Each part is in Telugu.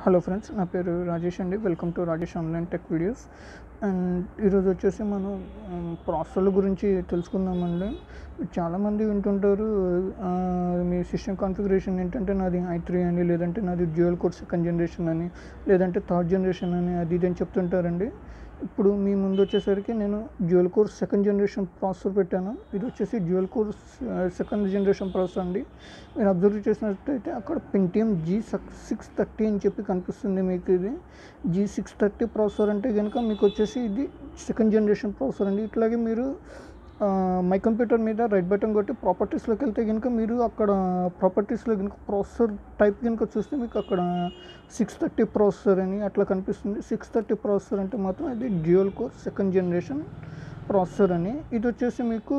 హలో ఫ్రెండ్స్ నా పేరు రాజేష్ అండి welcome to Rajesh online tech videos and ఈరోజు వచ్చేసి మనం ప్రాసెసర్ల గురించి తెలుసుకుందామండి చాలామంది వింటుంటారు ఆ, మీ సిస్టమ్ కాన్ఫిగరేషన్ ఏంటంటే నాది ఐ త్రీ అని లేదంటే నాది డ్యూయల్ కోడ్ సెకండ్ జనరేషన్ అని లేదంటే థర్డ్ జనరేషన్ అని అది ఇది అని చెప్తుంటారండి ఇప్పుడు మీ ముందు వచ్చేసరికి నేను dual core second generation processor పెట్టాను ఇది వచ్చేసి dual core second generation processor అండి మీరు అబ్జర్వ్ చేసినట్టయితే అక్కడ పెంటిఎం జీ సిక్స్ థర్టీ అని చెప్పి కనిపిస్తుంది మీకు ఇది జీ సిక్స్ థర్టీ ప్రాసెసర్ అంటే కనుక మీకు వచ్చేసి ఇది సెకండ్ జనరేషన్ ప్రాసెసర్ అండి ఇట్లాగే మీరు ఆ, మై కంప్యూటర్ మీద రైట్ బటన్ కొట్టి ప్రాపర్టీస్లోకి వెళ్తే కనుక మీరు అక్కడ ప్రాపర్టీస్లో కనుక ప్రాసెసర్ టైప్ కనుక చూస్తే మీకు అక్కడ సిక్స్ థర్టీ ప్రాసెసర్ అని అట్లా కనిపిస్తుంది సిక్స్ థర్టీ ప్రాసెసర్ అంటే మాత్రం ఇది dual core second generation processor అని ఇది వచ్చేసి మీకు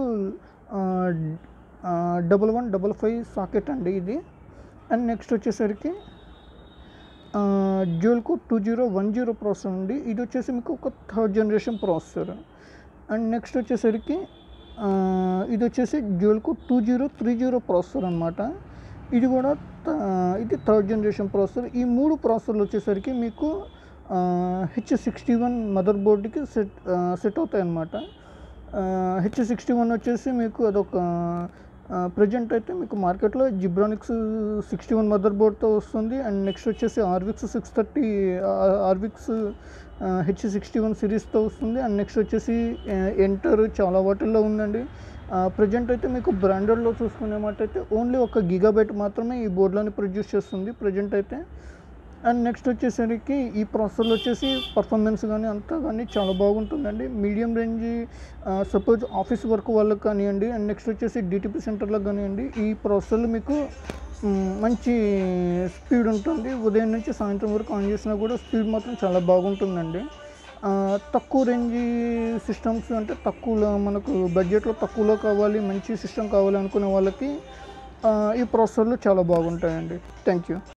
double one double five socket అండి ఇది అండ్ నెక్స్ట్ వచ్చేసరికి dual core two zero one zero processor అండి ఇది వచ్చేసి మీకు ఒక third generation processor and next వచ్చేసరికి ఆ, ఇది వచ్చేసి dual core two zero three zero processor అనమాట ఇది కూడా త- ఇది థర్డ్ జనరేషన్ ప్రాసెసర్ ఈ మూడు ప్రాసెసర్లు వచ్చేసరికి మీకు హెచ్ సిక్స్టీ వన్ మదర్ బోర్డుకి సెట్ సెట్ అవుతాయి అన్నమాట హెచ్ సిక్స్టీ వన్ వచ్చేసి మీకు అదొక ప్రజెంట్ అయితే మీకు మార్కెట్లో జిబ్రానిక్స్ సిక్స్టీ వన్ మదర్ బోర్డ్తో వస్తుంది అండ్ నెక్స్ట్ వచ్చేసి ఆర్విక్స్ సిక్స్ థర్టీ ఆర్విక్స్ హెచ్ సిక్స్టీ వన్ సిరీస్తో వస్తుంది అండ్ నెక్స్ట్ వచ్చేసి ఎంటర్ చాలా వాటిల్లో ఉందండి ప్రజెంట్ అయితే మీకు బ్రాండెడ్లో చూసుకునేమాటైతే ఓన్లీ ఒక గిగాబైట్ మాత్రమే ఈ బోర్డులోని ప్రొడ్యూస్ చేస్తుంది ప్రజెంట్ అయితే అండ్ నెక్స్ట్ వచ్చేసరికి ఈ ప్రాసెసర్లో వచ్చేసి పర్ఫార్మెన్స్ కానీ అంతా కానీ చాలా బాగుంటుందండి medium range suppose office work వాళ్ళకి కానివ్వండి అండ్ నెక్స్ట్ వచ్చేసి డిటిపి సెంటర్లకు కానివ్వండి ఈ ప్రాసెసర్లు మీకు మ్, మంచి స్పీడ్ ఉంటుంది ఉదయం నుంచి సాయంత్రం వరకు ఆన్ చేసినా కూడా స్పీడ్ మాత్రం చాలా బాగుంటుందండి ఆ, తక్కువ రేంజ్ సిస్టమ్స్ అంటే తక్కువలో మనకు బడ్జెట్లో తక్కువలో కావాలి మంచి సిస్టమ్ కావాలి అనుకునే వాళ్ళకి ఆ, ఈ ప్రాసెసర్లు చాలా బాగుంటాయండి థ్యాంక్ యూ